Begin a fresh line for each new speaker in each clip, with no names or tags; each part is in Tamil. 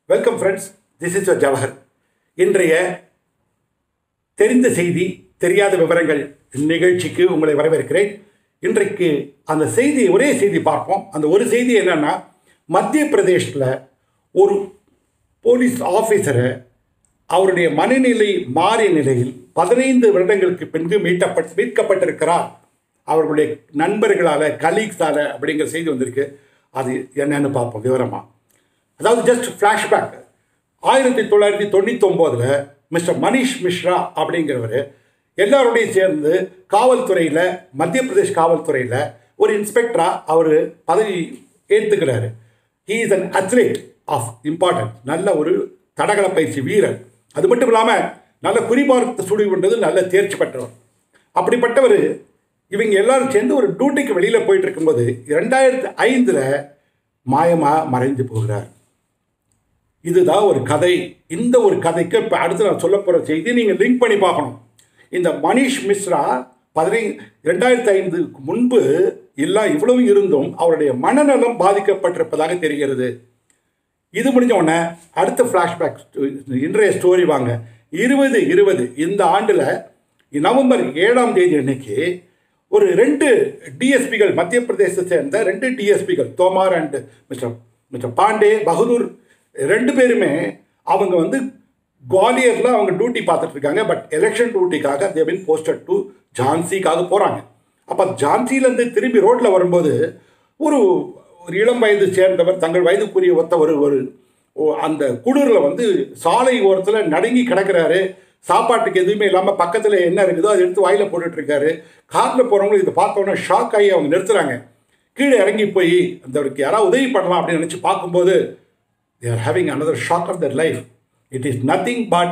welcome friends this is Jawahar இன்றைய தெரிந்த செய்தி தெரியாத விவரங்கள் நிகழ்ச்சிக்கு உங்களை வரவேற்கிறேன் இன்றைக்கு அந்த செய்தி ஒரே செய்தி பார்ப்போம் அந்த ஒரு செய்தி என்னன்னா மத்திய பிரதேஷில் ஒரு போலீஸ் ஆஃபீஸரை அவருடைய மனநிலை மாறிய நிலையில் பதினைந்து வருடங்களுக்கு பின்பு மீட்டப்பட் மீட்கப்பட்டிருக்கிறார் அவர்களுடைய நண்பர்களால் கலீக்ஸால் அப்படிங்கிற செய்தி வந்திருக்கு அது என்னன்னு பார்ப்போம் விவரமாக அதாவது ஜஸ்ட் ஃப்ளாஷ்பேக் ஆயிரத்தி தொள்ளாயிரத்தி தொண்ணூத்தொம்போதில் மிஸ்டர் மனிஷ் மிஸ்ரா அப்படிங்கிறவர் எல்லாரோடையும் சேர்ந்து காவல்துறையில் மத்திய பிரதேஷ் காவல்துறையில் ஒரு இன்ஸ்பெக்டராக அவர் பதவி ஏற்றுக்கிறாரு he is an athlete of important நல்ல ஒரு தடகள பயிற்சி வீரர் அது மட்டும் இல்லாமல் நல்ல குறிபார்த்து சுடி கொண்டது நல்ல தேர்ச்சி பெற்றவர் அப்படிப்பட்டவர் இவங்க எல்லாரும் சேர்ந்து ஒரு டியூட்டிக்கு வெளியில் போயிட்டு இருக்கும்போது ரெண்டாயிரத்தி ஐந்தில் மாயமாக மறைந்து போகிறார் இதுதான் ஒரு கதை இந்த ஒரு கதைக்கு இப்போ அடுத்து நான் சொல்ல போகிற செய்தி நீங்கள் லிங்க் பண்ணி பார்க்கணும் இந்த மனிஷ் மிஸ்ரா பதினைந்து ரெண்டாயிரத்தி ஐந்துக்கு முன்பு எல்லாம் இவ்வளவு இருந்தும் அவருடைய மனநலம் பாதிக்கப்பட்டிருப்பதாக தெரிகிறது இது முடிஞ்ச உடனே அடுத்த ஃப்ளாஷ்பேக் இன்றைய ஸ்டோரி வாங்க இருபது இருபது இந்த ஆண்டில் நவம்பர் ஏழாம் தேதி அன்னைக்கு ஒரு ரெண்டு டிஎஸ்பிகள் மத்திய பிரதேசத்தை சேர்ந்த ரெண்டு டிஎஸ்பிகள் Tomar and mister mister Pandey Bahadur ரெண்டு பேருமே அவங்க வந்து குவாலியரில் அவங்க டியூட்டி பார்த்துட்டு இருக்காங்க பட் எலெக்ஷன் டியூட்டிக்காக தேவ் பின் போஸ்டட் டு ஜான்சிக்காக போகிறாங்க அப்போ ஜான்சியிலேருந்து திரும்பி ரோட்டில் வரும்போது ஒரு ஒரு இளம் வயது சேர்ந்தவர் தங்கள் வயதுக்குரிய ஒத்த ஒரு ஒரு ஓ- அந்த குளிரில் வந்து சாலை ஓரத்தில் நடுங்கி கிடக்கிறாரு சாப்பாட்டுக்கு எதுவுமே இல்லாமல் பக்கத்தில் என்ன இருக்குதோ அதை எடுத்து வாயில் போட்டுட்டு இருக்காரு காரில் போகிறவங்களும் இதை பார்த்தோன்னே ஷாக் ஆகி அவங்க நிறுத்துறாங்க கீழே இறங்கி போய் அந்தவருக்கு யாராவது உதவி பண்ணலாம் அப்படின்னு நினச்சி பார்க்கும்போது they are having another shock of their life it is nothing but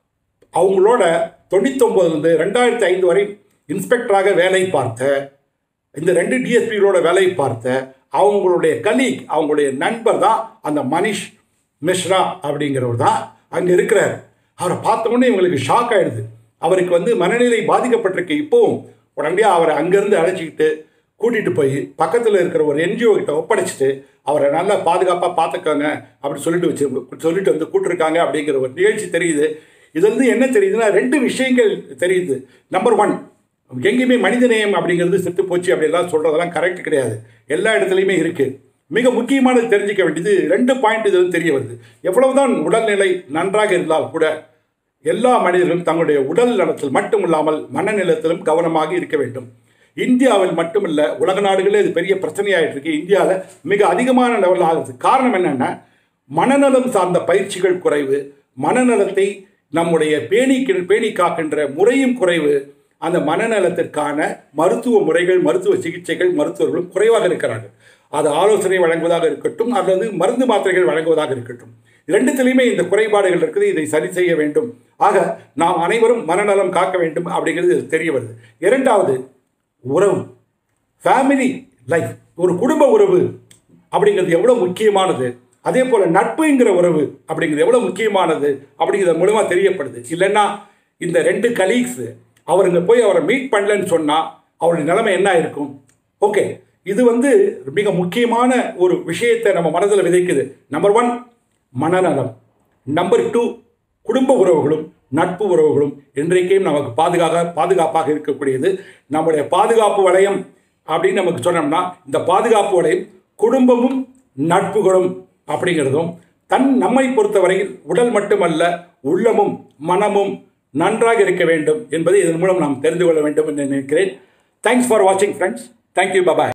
அவங்களோட தொண்ணூத்தொம்போதுலேருந்து ரெண்டாயிரத்தி ஐந்து வரை இன்ஸ்பெக்டராக வேலை பார்த்த இந்த ரெண்டு டிஎஸ்பிகளோட வேலை பார்த்த அவங்களுடைய கலீக் அவங்களுடைய நண்பர் தான் அந்த மனிஷ் மிஸ்ரா அப்படிங்கிறவர் தான் அங்கே இருக்கிறார் அவரை பார்த்த உடனே இவங்களுக்கு ஷாக் ஆயிடுது அவருக்கு வந்து மனநிலை பாதிக்கப்பட்டிருக்கு இப்போவும் உடனடியாக அவரை அங்கேருந்து அழைச்சிக்கிட்டு கூட்டிகிட்டு போய் பக்கத்தில் இருக்கிற ஒரு என்ஜிஓ கிட்ட ஒப்படைச்சிட்டு அவரை நல்லா பாதுகாப்பாக பார்த்துக்கோங்க அப்படி சொல்லிட்டு வச்சு சொல்லிட்டு வந்து கூட்டிருக்காங்க அப்படிங்கிற ஒரு நிகழ்ச்சி தெரியுது இது வந்து என்ன தெரியுதுன்னா ரெண்டு விஷயங்கள் தெரியுது நம்பர் ஒன் எங்கேயுமே மனிதநேயம் அப்படிங்கிறது செத்து போச்சு அப்படிலாம் சொல்கிறதெல்லாம் கரெக்ட் கிடையாது எல்லா இடத்துலையுமே இருக்குது மிக முக்கியமானது தெரிஞ்சிக்க வேண்டியது ரெண்டு பாயிண்ட் இது வந்து தெரிய வருது எவ்வளவுதான் உடல்நிலை நன்றாக இருந்தால் கூட எல்லா மனிதர்களும் தங்களுடைய உடல் நலத்தில் மட்டும் இல்லாமல் மனநிலத்திலும் கவனமாக இருக்க வேண்டும் இந்தியாவில் மட்டுமல்ல உலக நாடுகளே இது பெரிய பிரச்சனையாயிட்டு இருக்கு இந்தியாவில் மிக அதிகமான லெவலில் ஆகுது காரணம் என்னன்னா மனநலம் சார்ந்த பயிற்சிகள் குறைவு மனநலத்தை நம்முடைய பேணி பேணி காக்கின்ற முறையும் குறைவு அந்த மனநலத்திற்கான மருத்துவ முறைகள் மருத்துவ சிகிச்சைகள் மருத்துவர்களும் குறைவாக இருக்கிறார்கள் அது ஆலோசனை வழங்குவதாக இருக்கட்டும் அல்லது மருந்து மாத்திரைகள் வழங்குவதாக இருக்கட்டும் இரண்டுத்திலையுமே இந்த குறைபாடுகள் இருக்குது இதை சரி செய்ய வேண்டும் ஆக நாம் அனைவரும் மனநலம் காக்க வேண்டும் அப்படிங்கிறது இது தெரிய வருது இரண்டாவது உறவு ஃபேமிலி லைஃப் ஒரு குடும்ப உறவு அப்படிங்கிறது எவ்வளோ முக்கியமானது அதே போல் நட்புங்கிற உறவு அப்படிங்கிறது எவ்வளோ முக்கியமானது அப்படிங்கிறது மூலமாக தெரியப்படுது இல்லைன்னா இந்த ரெண்டு கலீக்ஸ் அவருங்க போய் அவரை மீட் பண்ணலன்னு சொன்னால் அவருடைய நிலைமை என்ன இருக்கும் ஓகே இது வந்து மிக முக்கியமான ஒரு விஷயத்தை நம்ம மனதில் விதைக்குது நம்பர் ஒன் மனநலம் நம்பர் டூ குடும்ப உறவுகளும் நட்பு உறவுகளும் இன்றைக்கும் நமக்கு பாதுகாக பாதுகாப்பாக இருக்கக்கூடியது நம்முடைய பாதுகாப்பு வளையம் அப்படின்னு நமக்கு சொன்னோம்னா இந்த பாதுகாப்பு வளையம் குடும்பமும் நட்புகளும் அப்படிங்கிறதும் தன் நம்மை பொறுத்தவரையில் உடல் மட்டுமல்ல உள்ளமும் மனமும் நன்றாக இருக்க வேண்டும் என்பதை இதன் மூலம் நாம் தெரிந்து கொள்ள வேண்டும் என்று நினைக்கிறேன் தேங்க்ஸ் ஃபார் வாட்சிங் ஃப்ரெண்ட்ஸ் தேங்க்யூ பபாய்